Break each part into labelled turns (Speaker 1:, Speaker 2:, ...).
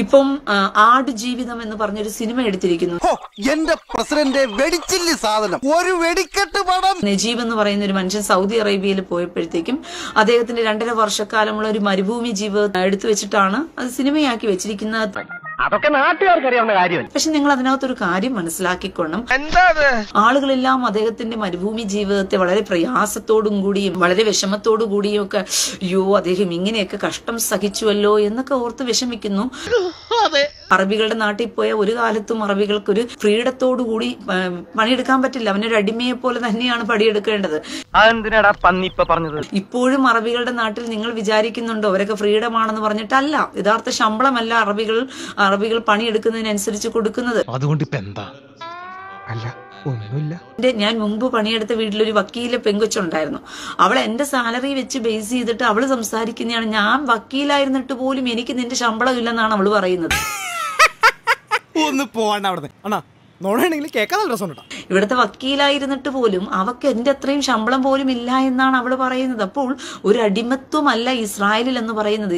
Speaker 1: ഇപ്പം ആ, ആടുജീവിതം എന്ന് പറഞ്ഞൊരു സിനിമ എടുത്തിരിക്കുന്നു
Speaker 2: ഹോ, എന്റെ പ്രസിഡന്റ് വെടിച്ചില്ലി സാധനം ഒരു വെടിക്കെട്ട് പടം
Speaker 1: നജീബ് എന്ന് പറയുന്ന ഒരു മനുഷ്യൻ സൗദി അറേബ്യയിൽ പോയപ്പോഴത്തേക്കും അദ്ദേഹത്തിന്റെ രണ്ടര വർഷക്കാലമുള്ള ഒരു മരുഭൂമി ജീവിതം എടുത്തു വെച്ചിട്ടാണ് അത് സിനിമയാക്കി വെച്ചിരിക്കുന്നത്
Speaker 3: അതൊക്കെ നാട്ടുകാർക്ക് അറിയാവുന്ന കാര്യമല്ല
Speaker 1: പക്ഷെ നിങ്ങൾ അതിനകത്തൊരു കാര്യം മനസ്സിലാക്കിക്കൊള്ളും ആളുകളെല്ലാം അദ്ദേഹത്തിന്റെ മരുഭൂമി ജീവിതത്തെ വളരെ പ്രയാസത്തോടും കൂടിയും വളരെ വിഷമത്തോടു കൂടിയും ഒക്കെ അയ്യോ അദ്ദേഹം ഇങ്ങനെയൊക്കെ കഷ്ടം സഹിച്ചുവല്ലോ എന്നൊക്കെ ഓർത്ത് വിഷമിക്കുന്നു അറബികളുടെ നാട്ടിൽ പോയ ഒരു കാലത്തും അറബികൾക്ക് ഒരു ഫ്രീഡത്തോടു കൂടി ആ, പണിയെടുക്കാൻ പറ്റില്ല അവനൊരു അടിമയെ പോലെ തന്നെയാണ് പണിയെടുക്കേണ്ടത്
Speaker 3: അതെന്തിനാടാ പന്നി ഇപ്പൊ പറഞ്ഞത്
Speaker 1: ഇപ്പോഴും അറബികളുടെ നാട്ടിൽ നിങ്ങൾ വിചാരിക്കുന്നുണ്ടോ അവരൊക്കെ ഫ്രീഡം ആണെന്ന് പറഞ്ഞിട്ടല്ല യഥാർത്ഥ ശമ്പളമല്ല അറബികൾ അറബികൾ പണിയെടുക്കുന്നതിനനുസരിച്ച് കൊടുക്കുന്നത്
Speaker 4: അതുകൊണ്ട് ഇപ്പൊ എന്താ അല്ല ഒന്നുമില്ല
Speaker 1: എന്റെ ഞാൻ മുമ്പ് പണിയെടുത്ത വീട്ടിലൊരു വക്കീലെ പെങ്കൊച്ചുണ്ടായിരുന്നു അവൾ എന്റെ സാലറി വെച്ച് ബേസ് ചെയ്തിട്ട് അവള് സംസാരിക്കുന്നതാണ് ഞാൻ വക്കീലായിരുന്നിട്ട് പോലും എനിക്ക് നിന്റെ ശമ്പളം ഇല്ലെന്നാണ് അവള് പറയുന്നത്
Speaker 5: ഒന്ന് പോവാണ്ട അവിടെ അണ്ണാ നോടാണെങ്കിൽ കേൾക്കാൻ നല്ല രസം കേട്ടോ
Speaker 1: ഇവിടുത്തെ വക്കീലായിരുന്നിട്ട് പോലും അവക്ക് എന്റെ അത്രയും ശമ്പളം പോലും ഇല്ല എന്നാണ് അവള് പറയുന്നത് അപ്പോൾ ഒരു അടിമത്വമല്ല ഇസ്രായേലിൽ എന്ന് പറയുന്നത്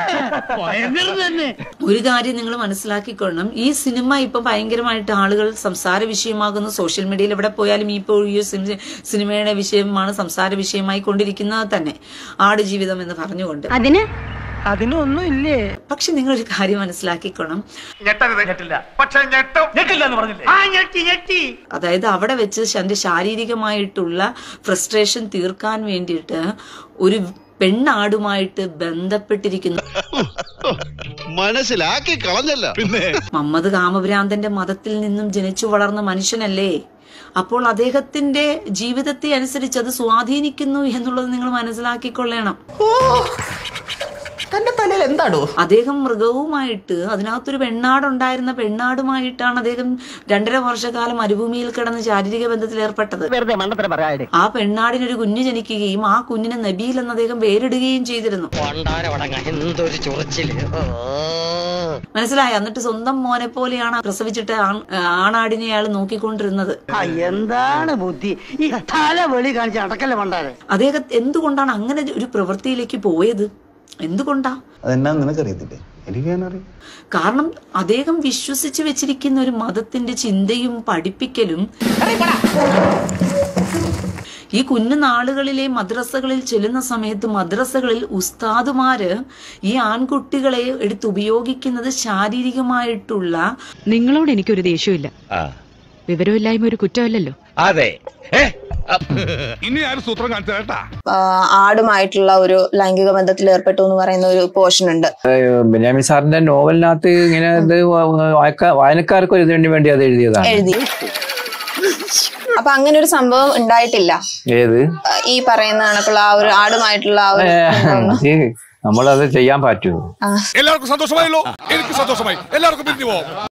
Speaker 1: ഒരു കാര്യം നിങ്ങൾ മനസ്സിലാക്കിക്കൊള്ളണം ഈ സിനിമ ഇപ്പൊ ഭയങ്കരമായിട്ട് ആളുകൾ സംസാര വിഷയമാകുന്നു സോഷ്യൽ മീഡിയയിൽ എവിടെ പോയാലും ഇപ്പോൾ ഈ സിനി- സിനിമയുടെ വിഷയമാണ് സംസാര വിഷയമായി കൊണ്ടിരിക്കുന്നത് തന്നെ ആടുജീവിതം എന്ന് പറഞ്ഞുകൊണ്ട്
Speaker 6: അതിന്
Speaker 3: അതിനൊന്നും ഇല്ലേ
Speaker 1: പക്ഷെ നിങ്ങൾ ഒരു കാര്യം മനസ്സിലാക്കിക്കൊള്ളണം
Speaker 3: ഞെട്ടരുത് ഞെട്ടില്ല പക്ഷെ ഞെട്ടും ഞെട്ടില്ല എന്ന് പറഞ്ഞില്ലേ ആ ഞെട്ടി ഞെട്ടി
Speaker 1: അതായത് അവിടെ വെച്ച് എന്റെ ശാരീരികമായിട്ടുള്ള ഫ്രസ്ട്രേഷൻ തീർക്കാൻ വേണ്ടിയിട്ട് ഒരു പെണ്ണാടുമായിട്ട് ബന്ധപ്പെട്ടിരിക്കുന്നു
Speaker 7: മനസ്സിലാക്കി കളഞ്ഞല്ല പിന്നെ
Speaker 1: മമ്മദ് കാമഭ്രാന്തന്റെ മതത്തിൽ നിന്നും ജനിച്ചു വളർന്ന മനുഷ്യനല്ലേ അപ്പോൾ അദ്ദേഹത്തിന്റെ ജീവിതത്തെ അനുസരിച്ച് അത് സ്വാധീനിക്കുന്നു എന്നുള്ളത് നിങ്ങൾ മനസ്സിലാക്കിക്കൊള്ളണം
Speaker 5: തന്റെ തലയിൽ എന്താടോ
Speaker 1: അദ്ദേഹം മൃഗവുമായിട്ട് അതിനകത്തൊരു പെണ്ണാടുണ്ടായിരുന്ന പെണ്ണാടുമായിട്ടാണ് അദ്ദേഹം രണ്ടര വർഷക്കാലം മരുഭൂമിയിൽ കിടന്ന് ശാരീരിക ബന്ധത്തിൽ ഏർപ്പെട്ടത്
Speaker 3: വെറുതെ മണ്ടത്തരം പറയാതെ
Speaker 1: ആ പെണ്ണാടിനൊരു കുഞ്ഞ് ജനിക്കുകയും ആ കുഞ്ഞിനെ നബീൽ എന്ന് അദ്ദേഹം പേരിടുകയും ചെയ്തിരുന്നു
Speaker 3: എന്തൊരു ചൊറിച്ചില്
Speaker 1: മനസ്സിലായ എന്നിട്ട് സ്വന്തം മോനെ പോലെയാണ് പ്രസവിച്ചിട്ട് ആൺ- ആണാടിനെ അയാൾ നോക്കിക്കൊണ്ടിരുന്നത്
Speaker 3: എന്താണ് ബുദ്ധി ഈ തല വെളി കാണിച്ച് അടക്കല്ലേ മണ്ടാരെ
Speaker 1: അദ്ദേഹം എന്തുകൊണ്ടാണ് അങ്ങനെ ഒരു പ്രവൃത്തിയിലേക്ക് പോയത് എന്തുകൊണ്ടാ
Speaker 8: അതെന്നാ നിനക്കറിയത്തില്ലേ എനിക്ക് ഞാൻ അറിയാം
Speaker 1: കാരണം അദ്ദേഹം വിശ്വസിച്ച് വെച്ചിരിക്കുന്ന ഒരു മതത്തിന്റെ ചിന്തയും പഠിപ്പിക്കലും ഈ കുഞ്ഞു നാളുകളിലെ മദ്രസകളിൽ ചെല്ലുന്ന സമയത്ത് മദ്രസകളിൽ ഉസ്താദുമാര് ഈ ആൺകുട്ടികളെ എടുത്ത് ഉപയോഗിക്കുന്നത് ശാരീരികമായിട്ടുള്ള
Speaker 6: നിങ്ങളോട് എനിക്കൊരു ദേഷ്യമില്ല വിവരമില്ലായ്മ ഒരു കുറ്റമല്ലല്ലോ
Speaker 7: അതെ
Speaker 4: ഇനി ആരും സൂത്രം കാണിച്ചു കേട്ടാ
Speaker 9: ആ, ആടുമായിട്ടുള്ള ഒരു ലൈംഗിക ബന്ധത്തിൽ ഏർപ്പെട്ടു എന്ന് പറയുന്ന ഒരു പോർഷൻ ഉണ്ട്
Speaker 8: ബെന്യാമിൻ സാറിന്റെ നോവലിനകത്ത് ഇങ്ങനെ ഇത് വായക്ക- വായനക്കാർക്ക് ഒരു ഇതിനു വേണ്ടി അത് എഴുതിയതാണ്
Speaker 9: എഴുതി അപ്പൊ അങ്ങനെ ഒരു സംഭവം ഉണ്ടായിട്ടില്ല
Speaker 8: ഏത്
Speaker 9: ആ, ഈ പറയുന്ന കണക്കുള്ള ആ ഒരു ആടുമായിട്ടുള്ള ആ ഒരു സംഭവം.
Speaker 8: ഏ, നമ്മളത് ചെയ്യാൻ പറ്റുമോ
Speaker 9: ആ
Speaker 4: എല്ലാവർക്കും സന്തോഷമായല്ലോ എനിക്ക് സന്തോഷമായി എല്ലാവർക്കും പിരിഞ്ഞു പോവാം